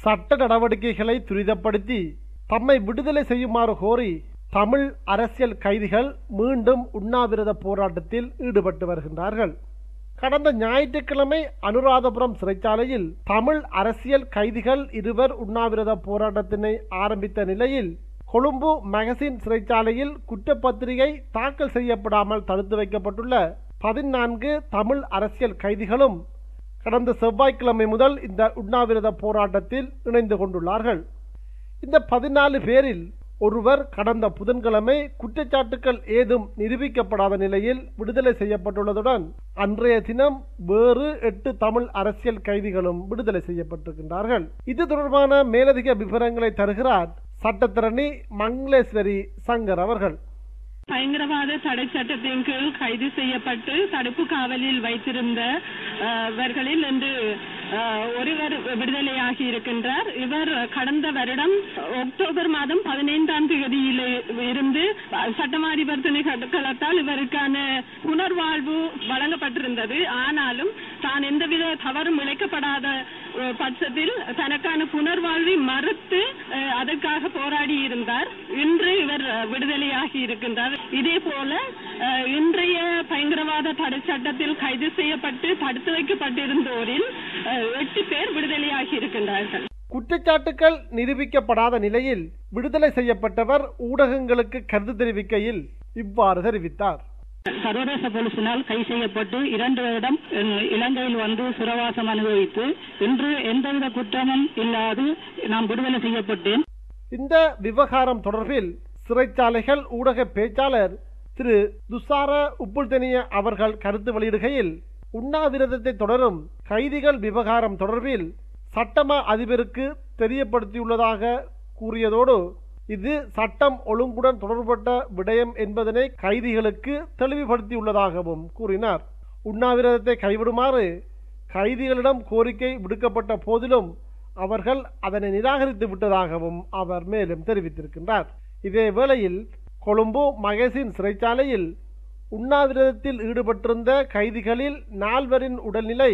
சட்ட நடவடிக்கைகளை துரிதப்படுத்தி தம்மை விடுதலை செய்யுமாறு கோரி தமிழ் அரசியல் கைதிகள் மீண்டும் உண்ணாவிரத போராட்டத்தில் ஈடுபட்டு வருகின்றார்கள் கடந்த ஞாயிற்றுக்கிழமை அனுராதபுரம் சிறைச்சாலையில் தமிழ் அரசியல் கைதிகள் இருவர் உண்ணாவிரத போராட்டத்தினை ஆரம்பித்த நிலையில் கொழும்பு மகசின் சிறைச்சாலையில் குற்றப்பத்திரிகை தாக்கல் செய்யப்படாமல் தடுத்து வைக்கப்பட்டுள்ள பதினான்கு தமிழ் அரசியல் கைதிகளும் கடந்த செவ்வாய்க்கிழமை முதல் இந்த உண்ணாவிரத போராட்டத்தில் இணைந்து கொண்டுள்ளார்கள் இந்த பதினாலு பேரில் ஒருவர் கடந்த புதன்கிழமை குற்றச்சாட்டுகள் ஏதும் நிரூபிக்கப்படாத நிலையில் விடுதலை செய்யப்பட்டுள்ளதுடன் அன்றைய தினம் வேறு எட்டு தமிழ் அரசியல் கைதிகளும் விடுதலை செய்யப்பட்டிருக்கின்றார்கள் இது தொடர்பான மேலதிக விவரங்களை தருகிறார் சட்டத்திரணி மங்களேஸ்வரி சங்கர் அவர்கள் பயங்கரவாத தடை சட்டத்தின் கீழ் கைது செய்யப்பட்டு தடுப்பு காவலில் வைத்திருந்த அஹ், வர்களில் இன்று அஹ், ஒருவர் விடுதலையாகி இருக்கின்றார் இவர் கடந்த வருடம் அக்டோபர் மாதம் பதினைந்தாம் தேதியில் இருந்து சட்டமா அதிபர் திணைக்களத்தால் இவருக்கான புனர்வாழ்வு வழங்கப்பட்டிருந்தது ஆனாலும் தான் எந்தவித தவறும் இழைக்கப்படாத அஹ், பட்சத்தில் தனக்கான புனர்வாழ்வை மறுத்து அஹ், அதற்காக போராடி இருந்தார் இன்று இவர் அஹ், விடுதலையாகி இருக்கின்றார் இதே போல அஹ், இன்றைய பயங்கரவாத தடை சட்டத்தில் கைது செய்யப்பட்டு தடுத்து வைக்கப்பட்டிருந்தோரில் அஹ், எட்டு பேர் விடுதலையாகி இருக்கின்றார்கள் குற்றச்சாட்டுகள் நிரூபிக்கப்படாத நிலையில் விடுதலை செய்யப்பட்டவர் ஊடகங்களுக்கு கருத்து தெரிவிக்கையில் இவ்வாறு தெரிவித்தார் சர்வதேச போலீசினால் கைது செய்யப்பட்டு இரண்டு வருடம் அஹ், இலங்கையில் வந்து சிறவாசம் அனுபவித்து இன்று எந்தவித குற்றமும் இல்லாது நான் விடுதலை செய்யப்பட்டேன் இந்த விவகாரம் தொடர்பில் சிறைச்சாலைகள் ஊடக பேச்சாளர் திரு துசார உப்புல்தெனிய அவர்கள் கருத்து வெளியிடுகையில் உண்ணாவிரதத்தை தொடரும் கைதிகள் விவகாரம் தொடர்பில் சட்டமா அதிபருக்கு தெரியப்படுத்தியுள்ளதாக கூறியதோடு இது சட்டம் ஒழுங்குடன் தொடர்பட்ட விடயம் என்பதனை கைதிகளுக்கு தெளிவுபடுத்தியுள்ளதாகவும் கூறினார் உண்ணாவிரதத்தை கைவிடுமாறு கைதிகளிடம் கோரிக்கை விடுக்கப்பட்ட போதிலும் அவர்கள் அதனை நிராகரித்து விட்டதாகவும் அவர் மேலும் தெரிவித்திருக்கின்றார் இதே வேளையில் கொழும்பு மகேசின் சிறைச்சாலையில் உண்ணாவிரதத்தில் ஈடுபட்டிருந்த கைதிகளில் நால்வரின் உடல்நிலை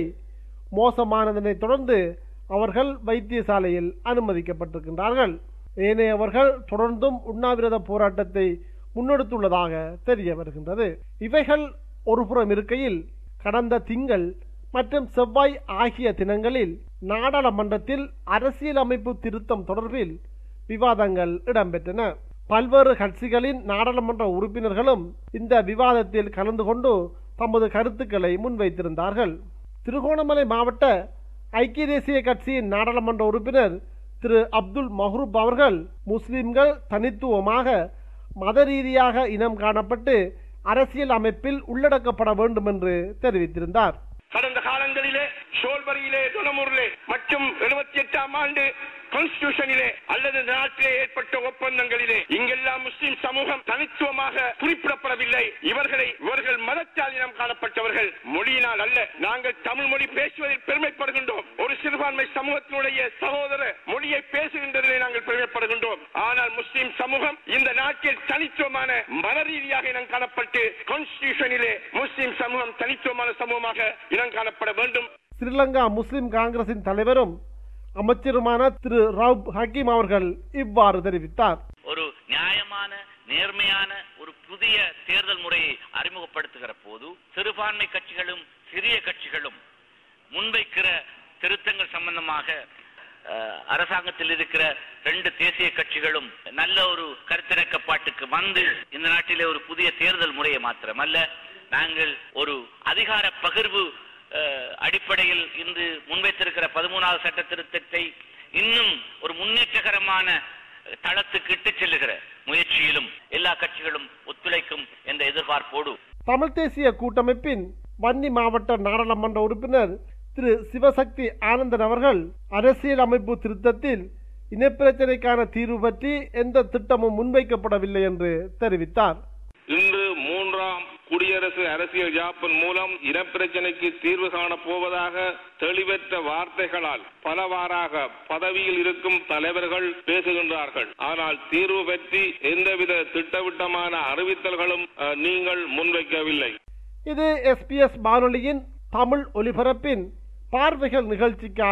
மோசமானதனை தொடர்ந்து அவர்கள் வைத்தியசாலையில் அனுமதிக்கப்பட்டிருக்கின்றார்கள் ஏனையவர்கள் தொடர்ந்தும் உண்ணாவிரத போராட்டத்தை முன்னெடுத்துள்ளதாக தெரிய வருகின்றது இவைகள் ஒருபுறம் இருக்கையில் கடந்த திங்கள் மற்றும் செவ்வாய் ஆகிய தினங்களில் நாடாளுமன்றத்தில் அரசியலமைப்பு திருத்தம் தொடர்பில் விவாதங்கள் இடம்பெற்றன பல்வேறு கட்சிகளின் நாடாளுமன்ற உறுப்பினர்களும் இந்த விவாதத்தில் கலந்து கொண்டு தமது கருத்துக்களை முன்வைத்திருந்தார்கள் திருகோணமலை மாவட்ட ஐக்கிய தேசிய கட்சியின் நாடாளுமன்ற உறுப்பினர் திரு அப்துல் மஹ்ரூப் அவர்கள் முஸ்லிம்கள் தனித்துவமாக மத ரீதியாக இனம் காணப்பட்டு அரசியல் அமைப்பில் உள்ளடக்கப்பட வேண்டும் என்று தெரிவித்திருந்தார் கடந்த காலங்களிலே சோல்பரியிலே துணமுரிலே மற்றும் எழுபத்தி எட்டாம் ஆண்டு கான்ஸ்டிடியூஷனிலே அல்லது இந்த நாட்டிலே ஏற்பட்ட ஒப்பந்தங்களிலே இங்கெல்லாம் முஸ்லிம் சமூகம் தனித்துவமாக குறிப்பிடப்படவில்லை இவர்களை இவர்கள் மதத்தால் இனம் காணப்பட்டவர்கள் மொழியினால் அல்ல நாங்கள் தமிழ் மொழி பேசுவதில் பெருமைப்படுகின்றோம் ஒரு சிறுபான்மை சமூகத்தினுடைய சகோதர மொழியை பேசுகின்றதிலே நாங்கள் பெருமைப்படுகின்றோம் ஆனால் முஸ்லிம் சமூகம் இந்த நாட்டில் தனித்துவமான மத ரீதியாக இனம் காணப்பட்டு கான்ஸ்டிடியூஷனிலே முஸ்லிம் சமூகம் தனித்துவமான சமூகமாக இனம் காணப்பட வேண்டும் ஸ்ரீலங்கா முஸ்லிம் காங்கிரசின் தலைவரும் அமைச்சருமான திரு ரவுப் ஹக்கீம் அவர்கள் இவ்வாறு தெரிவித்தார் ஒரு நியாயமான நேர்மையான ஒரு புதிய தேர்தல் முறையை அறிமுகப்படுத்துகிற போது சிறுபான்மை கட்சிகளும் சிறிய கட்சிகளும் முன்வைக்கிற திருத்தங்கள் சம்பந்தமாக அஹ், அரசாங்கத்தில் இருக்கிற ரெண்டு தேசிய கட்சிகளும் நல்ல ஒரு கருத்திணக்கப்பாட்டுக்கு வந்து இந்த நாட்டிலே ஒரு புதிய தேர்தல் முறையை மாத்திரமல்ல நாங்கள் ஒரு அதிகார பகிர்வு அஹ், அடிப்படையில் இன்று முன்வைத்திருக்கிற பதிமூணாவது சட்ட திருத்தத்தை இன்னும் ஒரு முன்னேற்றகரமான தளத்துக்கு இட்டுச் செல்லுகிற முயற்சியிலும் எல்லா கட்சிகளும் ஒத்துழைக்கும் என்ற எதிர்பார்ப்போடு தமிழ் தேசிய கூட்டமைப்பின் வன்னி மாவட்ட நாடாளுமன்ற உறுப்பினர் திரு சிவசக்தி ஆனந்தன் அவர்கள் அரசியல் அமைப்பு திருத்தத்தில் இனப்பிரச்சனைக்கான தீர்வு பற்றி எந்த திட்டமும் முன்வைக்கப்படவில்லை என்று தெரிவித்தார் இன்று மூன்றாம் குடியரசு அரசியல் யாப்பின் மூலம் இனப்பிரச்சனைக்கு தீர்வு காணப் போவதாக தெளிவற்ற வார்த்தைகளால் பலவாறாக பதவியில் இருக்கும் தலைவர்கள் பேசுகின்றார்கள் ஆனால் தீர்வு பற்றி எந்தவித திட்டவட்டமான அறிவித்தல்களும் அஹ், நீங்கள் முன்வைக்கவில்லை இது எஸ்பிஎஸ் வானொலியின் தமிழ் ஒலிபரப்பின் பார்வைகள் நிகழ்ச்சிக்காக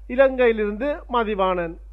இலங்கையிலிருந்து மதிவாணன்